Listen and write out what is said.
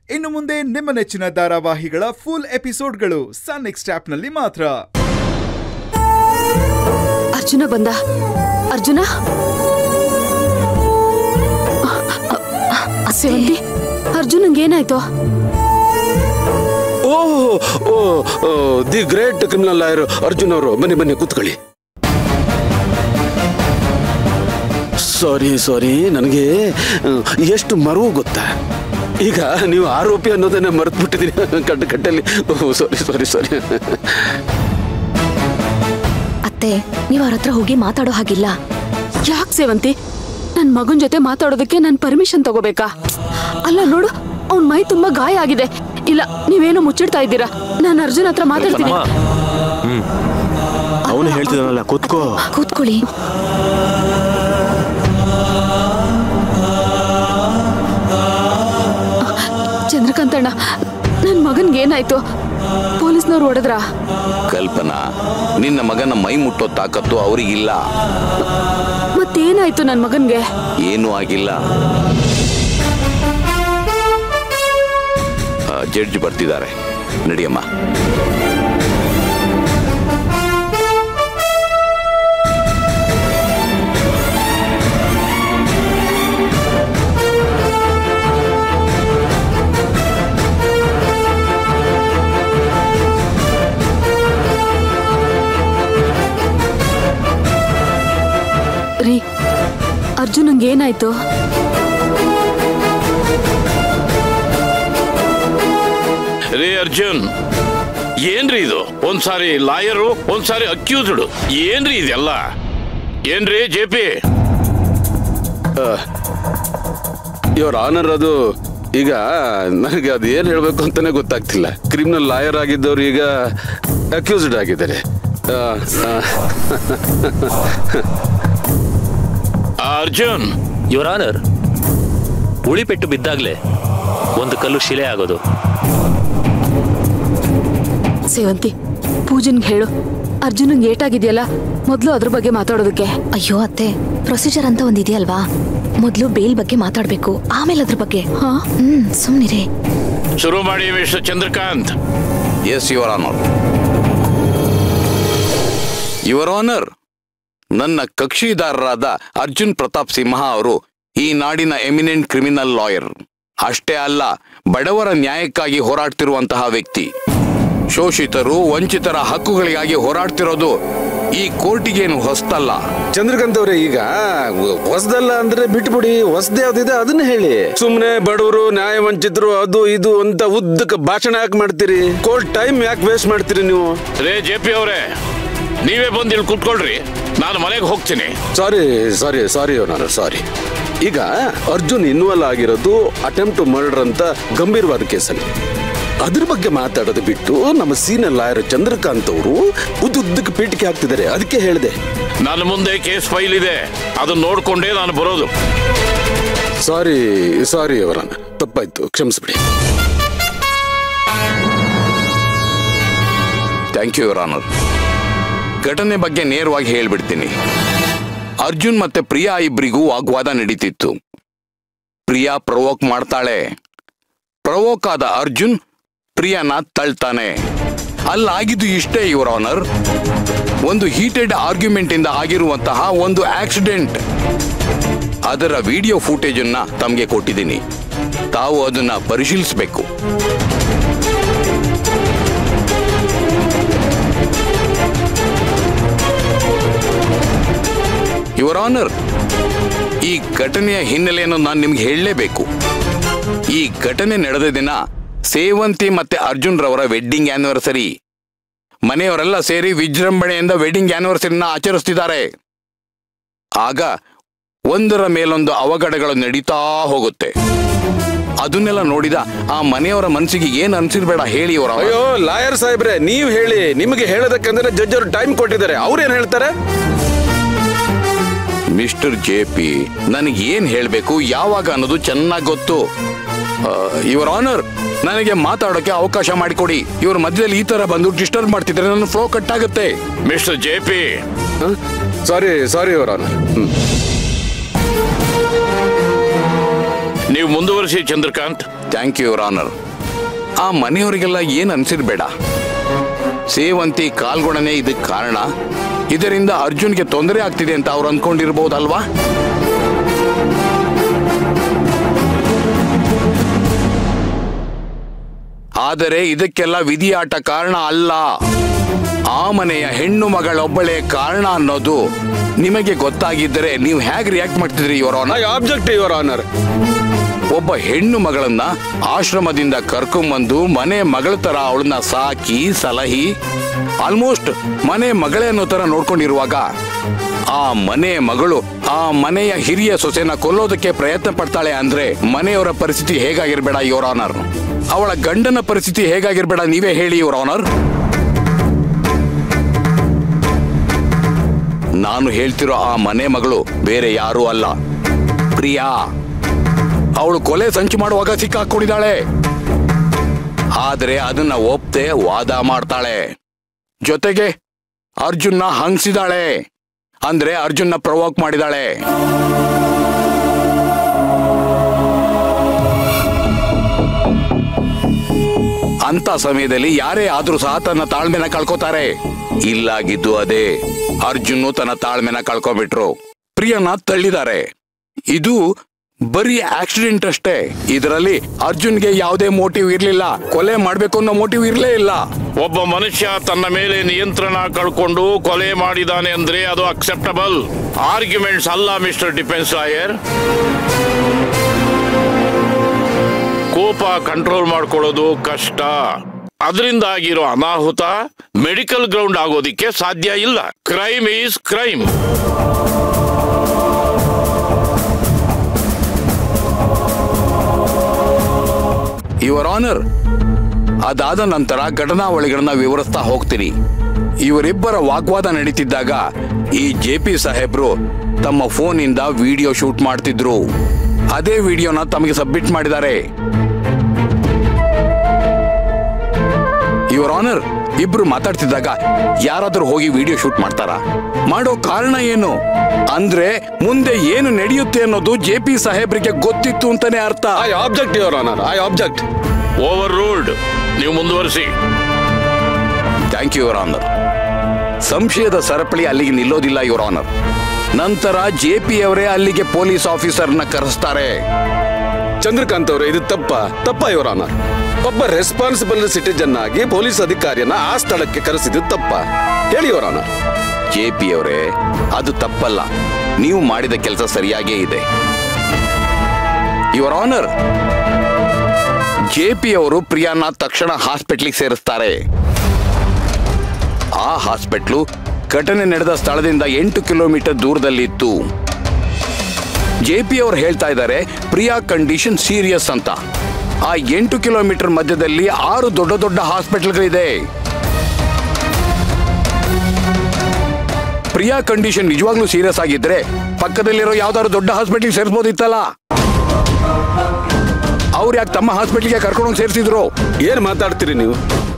ಇನ್ನು ಮುಂದೆ ನಿಮ್ಮ ನೆಚ್ಚಿನ ಧಾರಾವಾಹಿಗಳ ಫುಲ್ ಎಪಿಸೋಡ್ಗಳು ಸನ್ ನೆಕ್ಸ್ಟ್ ಆಪ್ನಲ್ಲಿ ಮಾತ್ರ ಅರ್ಜುನ ಬಂದ ಅರ್ಜುನ ಸೇವಂತಿ ಅರ್ಜುನಂಗೆ ಏನಾಯ್ತು oh oh the great criminal lawyer Arjun ಅವರು ಬನ್ನಿ ಬನ್ನಿ ಕೂತ್ಕೊಳ್ಳಿ ಸಾರಿ ಸಾರಿ ನನಗೆ ಎಷ್ಟು ಮರವು ಗೊತ್ತಾ ಈಗ ನೀವು ಆರೋಪಿ ಅನ್ನೋದನ್ನ ಮರೆತು ಬಿಟ್ಟಿದ್ದೀನಿ ಕಡ್ಡ ಕಟ್ಟಲ್ಲಿ ಓ ಸಾರಿ ಸಾರಿ ಸಾರಿ ಅತ್ತೆ ನೀವ್ ಅವ್ರ ಹತ್ರ ಹೋಗಿ ಮಾತಾಡೋ ಹಾಗಿಲ್ಲ ಯಾಕೆ ಸೇವಂತಿ ನನ್ ಮಗನ್ ಜೊತೆ ಮಾತಾಡೋದಕ್ಕೆ ನನ್ ಪರ್ಮಿಷನ್ ತಗೋಬೇಕಾ ಅಲ್ಲ ನೋಡು ಅವ್ನ್ ಮೈ ತುಂಬಾ ಗಾಯ ಆಗಿದೆ ಇಲ್ಲ ನೀವೇನೋ ಮುಚ್ಚಿಡ್ತಾ ಇದ್ದೀರಾ ನಾನು ಅರ್ಜುನ್ ಹತ್ರ ಮಾತಾಡ್ತೀನಿ ಅವನು ಹೇಳ್ತಿದ್ದಾನಲ್ಲ ಕೂತ್ಕೋ ಕೂತ್ಕೊಳ್ಳಿ ಚಂದ್ರಕಾಂತಣ್ಣ ನನ್ ಮಗನ್ಗೆ ಏನಾಯ್ತು ಪೊಲೀಸ್ನವ್ರು ಹೊಡೆದ್ರಾ ಕಲ್ಪನಾ ನಿನ್ನ ಮಗನ ಮೈ ಮುಟ್ಟೋ ತಾಕತ್ತು ಅವರಿಗಿಲ್ಲ ಮತ್ತೇನಾಯ್ತು ನನ್ ಮಗನ್ಗೆ ಏನೂ ಆಗಿಲ್ಲ ಆ, ಜಡ್ಜ್ ಬರ್ತಿದ್ದಾರೆ ನಡಿಯಮ್ಮ ರೀ ಅರ್ಜುನಂಗೆ ಏನಾಯ್ತು ರೇ ಅರ್ಜುನ್ ಏನ್ರಿ ಇದು ಒಂದ್ಸಾರಿ ಲಾಯರು ಒಂದ್ಸಾರಿ ಅಕ್ಯೂಸ್ಡ್ ಏನ್ರಿ ಇದೆಲ್ಲ ಏನ್ರಿ ಜೆ ಪಿ ಇವ್ರ ಆನರ್ ಅದು ಈಗ ನನಗೆ ಅದು ಏನು ಹೇಳಬೇಕು ಅಂತಾನೆ ಗೊತ್ತಾಗ್ತಿಲ್ಲ ಕ್ರಿಮಿನಲ್ ಲಾಯರ್ ಆಗಿದ್ದವ್ರು ಈಗ ಅಕ್ಯೂಸ್ಡ್ ಆಗಿದ್ದಾರೆ ಆ, ಆ, ಅರ್ಜುನ್ ಯುವರ್ ಆನರ್ ಉಳಿಪೆಟ್ಟು ಬಿದ್ದಾಗ್ಲೇ ಒಂದು ಕಲ್ಲು ಶಿಲೆ ಆಗೋದು ಸೇವಂತಿ ಪೂಜನ್ಗೆ ಹೇಳು ಅರ್ಜುನಂಗೆ ಏಟಾಗಿದೆಯಲ್ಲ ಮೊದ್ಲು ಅದ್ರ ಬಗ್ಗೆ ಮಾತಾಡೋದಕ್ಕೆ ಅಯ್ಯೋ ಅತ್ತೆ ಪ್ರೊಸೀಜರ್ ಅಂತ ಒಂದ್ ಇದೆಯಲ್ವಾ ಮೊದ್ಲು ಬೇಲ್ ಬಗ್ಗೆ ಮಾತಾಡ್ಬೇಕು ಆಮೇಲೆ ಅದ್ರ ಬಗ್ಗೆ ಹಾ ಹ್ಮ್ ಸುಮ್ನಿರಿ ಶುರು ಮಾಡಿ mister Chandrakant yes your honour your honour ನನ್ನ ಕಕ್ಷಿದಾರರಾದ ಅರ್ಜುನ್ ಪ್ರತಾಪ್ ಸಿಂಹ ಅವರು ಈ ನಾಡಿನ ಎಮಿನೆಂಟ್ ಕ್ರಿಮಿನಲ್ ಲಾಯರ್ ಅಷ್ಟೇ ಅಲ್ಲ ಬಡವರ ನ್ಯಾಯಕ್ಕಾಗಿ ಹೋರಾಡ್ತಿರುವಂತಹ ವ್ಯಕ್ತಿ ಶೋಷಿತರು ವಂಚಿತರ ಹಕ್ಕುಗಳಿಗಾಗಿ ಹೋರಾಡ್ತಿರೋದು ಈ ಕೋರ್ಟಿಗೇನು ಹೊಸ್ತಲ್ಲ ಚಂದ್ರಕಾಂತ್ ಅವರೇ ಈಗ ಹೊಸದಲ್ಲ ಅಂದ್ರೆ ಬಿಟ್ಬಿಡಿ ಹೊಸದೇ ಯಾವ್ದಿದೆ ಅದನ್ನ ಹೇಳಿ ಸುಮ್ನೆ ಬಡವರು ನ್ಯಾಯ ವಂಚಿತರು ಅದು ಇದು ಅಂತ ಉದ್ದಕ್ಕೆ ಭಾಷಣ ಯಾಕೆ ಮಾಡ್ತೀರಿ ಕೋರ್ಟ್ ಟೈಮ್ ಯಾಕೆ ವೇಸ್ಟ್ ಮಾಡ್ತೀರಿ ನೀವು ರೇ ಜೆ ಪಿ ಅವರೇ ನೀವೇ ಬಂದು ಇಲ್ಲಿ ಕೂತ್ಕೊಳ್ರಿ ನಾನು ಮನೆಗೆ ಹೋಗ್ತೀನಿ ಸಾರಿ ಸಾರಿ ಸಾರಿ ನಾನು ಸಾರಿ ಈಗ ಅರ್ಜುನ್ ಇನ್ವಾಲ್ವ್ ಆಗಿರೋದು ಅಟೆಂಪ್ಟ್ ಟು ಮರ್ಡರ್ ಅಂತ ಗಂಭೀರವಾದ ಕೇಸಲ್ಲಿ ಅದ್ರ ಬಗ್ಗೆ ಮಾತಾಡೋದು ಬಿಟ್ಟು ನಮ್ಮ ಸೀನಿಯರ್ ಲಾಯರ್ ಚಂದ್ರಕಾಂತ್ ಅವರು ಉದ್ದುದ್ದಕ್ಕೆ ಪೀಠಿಕೆ ಹಾಕ್ತಿದ್ದಾರೆ ಅದಕ್ಕೆ ಹೇಳಿದೆ ನನ್ನ ಮುಂದೆ ಕೇಸ್ ಫೈಲ್ ಇದೆ ಅದನ್ನ ನೋಡ್ಕೊಂಡೇ ನಾನು ಬರೋದು ಸಾರಿ ಸಾರಿ ಅವರನ್ನ ತಪ್ಪಾಯ್ತು ಕ್ಷಮಿಸ್ಬಿಡಿ ಥ್ಯಾಂಕ್ ಯು ಯುವರ್ ಆನರ್ ಘಟನೆ ಬಗ್ಗೆ ನೇರವಾಗಿ ಹೇಳ್ಬಿಡ್ತೀನಿ ಅರ್ಜುನ್ ಮತ್ತೆ ಪ್ರಿಯಾ ಇಬ್ಬರಿಗೂ ವಾಗ್ವಾದ ನಡೀತಿತ್ತು ಪ್ರಿಯಾ ಪ್ರವೋಕ್ ಮಾಡ್ತಾಳೆ ಪ್ರವೋಕ್ ಆದ ಅರ್ಜುನ್ ಪ್ರಿಯಾನ ತಳ್ತಾನೆ ಅಲ್ಲಾಗಿದ್ದು ಇಷ್ಟೇ ಯುವರ್ ಆನರ್ ಒಂದು ಹೀಟೆಡ್ ಆರ್ಗ್ಯುಮೆಂಟ್ ಇಂದ ಆಗಿರುವಂತಹ ಒಂದು ಆಕ್ಸಿಡೆಂಟ್ ಅದರ ವಿಡಿಯೋ ಫೂಟೇಜ್ ಅನ್ನ ತಮಗೆ ಕೊಟ್ಟಿದ್ದೀನಿ ತಾವು ಅದನ್ನ ಪರಿಶೀಲಿಸಬೇಕು ಯುವರ್ ಆನರ್ ಈ ಘಟನೆಯ ಹಿನ್ನೆಲೆಯನ್ನು ನಾನು ನಿಮ್ಗೆ ಹೇಳಲೇಬೇಕು ಈ ಘಟನೆ ನಡೆದ ದಿನ ಸೇವಂತಿ ಮತ್ತೆ ಅರ್ಜುನ್ ರವರ ವೆಡ್ಡಿಂಗ್ ಆನಿವರ್ಸರಿ ಮನೆಯವರೆಲ್ಲ ಸೇರಿ ವಿಜೃಂಭಣೆಯಿಂದ ವೆಡ್ಡಿಂಗ್ ಆನಿವರ್ಸರಿನ ಆಚರಿಸ್ತಿದ್ದಾರೆ ಆಗ ಒಂದರ ಮೇಲೊಂದು ಅವಘಡಗಳು ನಡೀತಾ ಹೋಗುತ್ತೆ ಅದನ್ನೆಲ್ಲ ನೋಡಿದ ಆ ಮನೆಯವರ ಮನಸ್ಸಿಗೆ ಏನ್ ಅನ್ಸಿರ್ಬೇಡ ಹೇಳಿ ಅವರ ಅಯ್ಯೋ ಲಾಯರ್ ಸಾಹೇಬ್ರೆ ನೀವು ಹೇಳಿ ನಿಮಗೆ ಹೇಳೋದಕ್ಕಂದ್ರೆ ಜಡ್ಜ್ ಅವರು ಟೈಮ್ ಕೊಟ್ಟಿದ್ದಾರೆ ಅವ್ರೇನ್ ಹೇಳ್ತಾರೆ ಮಿಸ್ಟರ್ ಜೆ ಪಿ ನನಗೆ ಏನ್ ಹೇಳ್ಬೇಕು ಯಾವಾಗ ಅನ್ನೋದು ಚೆನ್ನಾಗಿ ಗೊತ್ತು ಇವರ ಆನರ್ ನನಗೆ ಮಾತಾಡೋಕೆ ಅವಕಾಶ ಮಾಡಿಕೊಡಿ ಇವ್ರ ಮಧ್ಯದಲ್ಲಿ ಈ ತರ ಬಂದು ಡಿಸ್ಟರ್ಬ್ ಮಾಡ್ತಿದ್ರೆ ನನ್ನ ಫ್ಲೋ ಕಟ್ ಆಗುತ್ತೆ mister J P sorry sorry ಅವರ ನಿಮ್ಮ ನೀವು ಮುಂದುವರಿಸಿ Chandrakant thank you your honour ಆ ಮನೆಯವರಿಗೆಲ್ಲ ಏನ್ ಅನ್ಸಿರ್ಬೇಡ ಸೇವಂತಿ ಕಾಲ್ಗೊಡನೆ ಇದಕ್ಕೆ ಕಾರಣ ಇದರಿಂದ ಅರ್ಜುನ್ಗೆ ತೊಂದರೆ ಆಗ್ತಿದೆ ಅಂತ ಅವ್ರು ಅಂದ್ಕೊಂಡಿರ್ಬೋದಲ್ವಾ ಆದರೆ ಇದಕ್ಕೆಲ್ಲ ವಿಧಿಯಾಟ ಕಾರಣ ಅಲ್ಲ ಆ ಮನೆಯ ಹೆಣ್ಣು ಮಗಳೊಬ್ಬಳೇ ಕಾರಣ ಅನ್ನೋದು ನಿಮಗೆ ಗೊತ್ತಾಗಿದ್ದರೆ ನೀವು ಹೇಗೆ ರಿಯಾಕ್ಟ್ ಮಾಡ್ತಿದ್ರಿ your honour I object your honour ಒಬ್ಬ ಹೆಣ್ಣು ಮಗಳನ್ನ ಆಶ್ರಮದಿಂದ ಕರ್ಕೊಂಬಂದು ಮನೆ ಮಗಳ ತರ ಅವಳನ್ನ ಸಾಕಿ ಸಲಹಿ ಆಲ್ಮೋಸ್ಟ್ ಮನೆ ಮಗಳೇ ಅನ್ನೋ ತರ ನೋಡ್ಕೊಂಡಿರುವಾಗ ಆ ಮನೆ ಮಗಳು ಆ ಮನೆಯ ಹಿರಿಯ ಸೊಸೆನ ಕೊಲ್ಲೋದಕ್ಕೆ ಪ್ರಯತ್ನ ಪಡ್ತಾಳೆ ಅಂದ್ರೆ ಮನೆಯವರ ಪರಿಸ್ಥಿತಿ ಹೇಗಾಗಿರ್ಬೇಡ ಯುವರ್ ಆನರ್ ಅವಳ ಗಂಡನ ಪರಿಸ್ಥಿತಿ ಹೇಗಾಗಿರ್ಬೇಡ ನೀವೇ ಹೇಳಿ ಯುವರ್ ಆನರ್ ನಾನು ಹೇಳ್ತಿರೋ ಆ ಮನೆ ಮಗಳು ಬೇರೆ ಯಾರೂ ಅಲ್ಲ ಪ್ರಿಯಾ ಅವಳು ಕೊಲೆ ಸಂಚು ಮಾಡುವಾಗ ಸಿಕ್ಕಾಕೊಂಡಿದ್ದಾಳೆ ಆದ್ರೆ ಅದನ್ನ ಒಪ್ತೆ ವಾದ ಮಾಡ್ತಾಳೆ ಜೊತೆಗೆ ಅರ್ಜುನ್ನ ಹಂಗ್ಸಿದಾಳೆ ಅಂದ್ರೆ ಅರ್ಜುನ್ನ ಪ್ರವೋಕ್ ಮಾಡಿದಾಳೆ ಅಂತ ಸಮಯದಲ್ಲಿ ಯಾರೇ ಆದ್ರೂ ಸಹ ತನ್ನ ತಾಳ್ಮೆನ ಕಳ್ಕೊತಾರೆ ಇಲ್ಲಾಗಿದ್ದು ಅದೇ ಅರ್ಜುನ್ ತನ್ನ ತಾಳ್ಮೆನ ಕಳ್ಕೊಬಿಟ್ರು ಪ್ರಿಯನ ತಳ್ಳಿದ್ದಾರೆ ಇದು ಬರೀ ಆಕ್ಸಿಡೆಂಟ್ ಅಷ್ಟೇ ಇದರಲ್ಲಿ ಅರ್ಜುನ್ಗೆ ಯಾವುದೇ ಮೋಟಿವ್ ಇರ್ಲಿಲ್ಲ ಕೊಲೆ ಮಾಡ್ಬೇಕು ಅನ್ನೋ ಮೋಟಿವ್ ಇರ್ಲೇ ಇಲ್ಲ ಒಬ್ಬ ಮನುಷ್ಯ ತನ್ನ ಮೇಲೆ ನಿಯಂತ್ರಣ ಕಳ್ಕೊಂಡು ಕೊಲೆ ಮಾಡಿದಾನೆ ಅಂದ್ರೆ ಅದು ಅಕ್ಸೆಪ್ಟಬಲ್ ಆರ್ಗ್ಯುಮೆಂಟ್ಸ್ ಅಲ್ಲ ಮಿಸ್ಟರ್ ಡಿಫೆನ್ಸ್ ಲಾಯರ್ ಕೋಪ ಕಂಟ್ರೋಲ್ ಮಾಡ್ಕೊಳ್ಳೋದು ಕಷ್ಟ ಅದರಿಂದ ಆಗಿರೋ ಅನಾಹುತ ಮೆಡಿಕಲ್ ಗ್ರೌಂಡ್ ಆಗೋದಿಕ್ಕೆ ಸಾಧ್ಯ ಇಲ್ಲ crime is crime your honour ಅದಾದ ನಂತರ ಘಟನಾವಳಿಗಳನ್ನ ವಿವರಿಸ್ತಾ ಹೋಗ್ತೀನಿ ಇವರಿಬ್ಬರ ವಾಗ್ವಾದ ನಡೀತಿದ್ದಾಗ ಈ ಜೆ ಪಿ ಸಾಹೇಬ್ರು ತಮ್ಮ ಫೋನಿಂದ ವಿಡಿಯೋ ಶೂಟ್ ಮಾಡ್ತಿದ್ರು ಅದೇ ವಿಡಿಯೋನ ತಮಗೆ ಸಬ್ಮಿಟ್ ಮಾಡಿದ್ದಾರೆ ಯುವರ್ ಆನರ್ ಇಬ್ರು ಮಾತಾಡ್ತಿದ್ದಾಗ ಯಾರಾದ್ರೂ ಹೋಗಿ ವಿಡಿಯೋ ಶೂಟ್ ಮಾಡ್ತಾರಾ ಮಾಡೋ ಕಾರಣ ಏನು ಅಂದ್ರೆ ಮುಂದೆ ಏನು ನಡೆಯುತ್ತೆ ಅನ್ನೋದು ಜೆ ಪಿ ಸಾಹೇಬ್ರಿಗೆ ಗೊತ್ತಿತ್ತು ಅಂತಾನೆ ಅರ್ಥ I object your honour I object overruled ನೀವು ಮುಂದುವರಿಸಿ ಥ್ಯಾಂಕ್ ಯು ಯುವರ್ ಆನರ್ ಸಂಶಯದ ಸರಪಳಿ ಅಲ್ಲಿಗೆ ನಿಲ್ಲೋದಿಲ್ಲ ಯುವರ್ ಆನರ್ ನಂತರ ಜೆ ಪಿ ಅವರೇ ಅಲ್ಲಿಗೆ ಪೊಲೀಸ್ ಆಫೀಸರ್ನ ಕರೆಸ್ತಾರೆ ಚಂದ್ರಕಾಂತ್ ಅವರೇ ಇದು ತಪ್ಪ ತಪ್ಪ ಯುವರ್ ಆನರ್ ಒಬ್ಬ ರೆಸ್ಪಾನ್ಸಿಬಲ್ ಸಿಟಿಜನ್ ಆಗಿ ಪೊಲೀಸ್ ಅಧಿಕಾರಿಯನ್ನ ಆ ಸ್ಥಳಕ್ಕೆ ಕರೆಸಿದ್ದು ತಪ್ಪ ಹೇಳಿ ಯುವರ್ ಆನರ್ ಜೆ ಪಿ ಅವರೇ ಅದು ತಪ್ಪಲ್ಲ ನೀವು ಮಾಡಿದ ಕೆಲಸ ಸರಿಯಾಗೇ ಇದೆ ಯುವರ್ ಆನರ್ ಜೆ ಪಿ ಅವರು ಪ್ರಿಯಾನ ತಕ್ಷಣ ಹಾಸ್ಪಿಟ್ಲಿಗೆ ಸೇರಿಸ್ತಾರೆ ಆ ಹಾಸ್ಪಿಟ್ಲು ಘಟನೆ ನಡೆದ ಸ್ಥಳದಿಂದ ಎಂಟು ಕಿಲೋಮೀಟರ್ ದೂರದಲ್ಲಿತ್ತು ಜೆ ಪಿ ಅವರು ಹೇಳ್ತಾ ಇದ್ದಾರೆ ಪ್ರಿಯಾ ಕಂಡೀಷನ್ ಸೀರಿಯಸ್ ಅಂತ ಆ ಎಂಟು ಕಿಲೋಮೀಟರ್ ಮಧ್ಯದಲ್ಲಿ ಆರು ದೊಡ್ಡ ದೊಡ್ಡ ಹಾಸ್ಪಿಟಲ್ಗಳಿದೆ ಪ್ರಿಯಾ ಕಂಡೀಷನ್ ನಿಜವಾಗ್ಲೂ ಸೀರಿಯಸ್ ಆಗಿದ್ರೆ ಪಕ್ಕದಲ್ಲಿರೋ ಯಾವ್ದಾದ್ರು ದೊಡ್ಡ ಹಾಸ್ಪಿಟ್ಲಿಗೆ ಸೇರಿಸಬಹುದಿತ್ತಲ್ಲ ಅವ್ರು ಯಾಕೆ ತಮ್ಮ ಹಾಸ್ಪಿಟ್ಲಿಗೆ ಕರ್ಕೊಂಡೋಗಿ ಸೇರಿಸಿದ್ರು ಏನ್ ಮಾತಾಡ್ತೀರಿ ನೀವು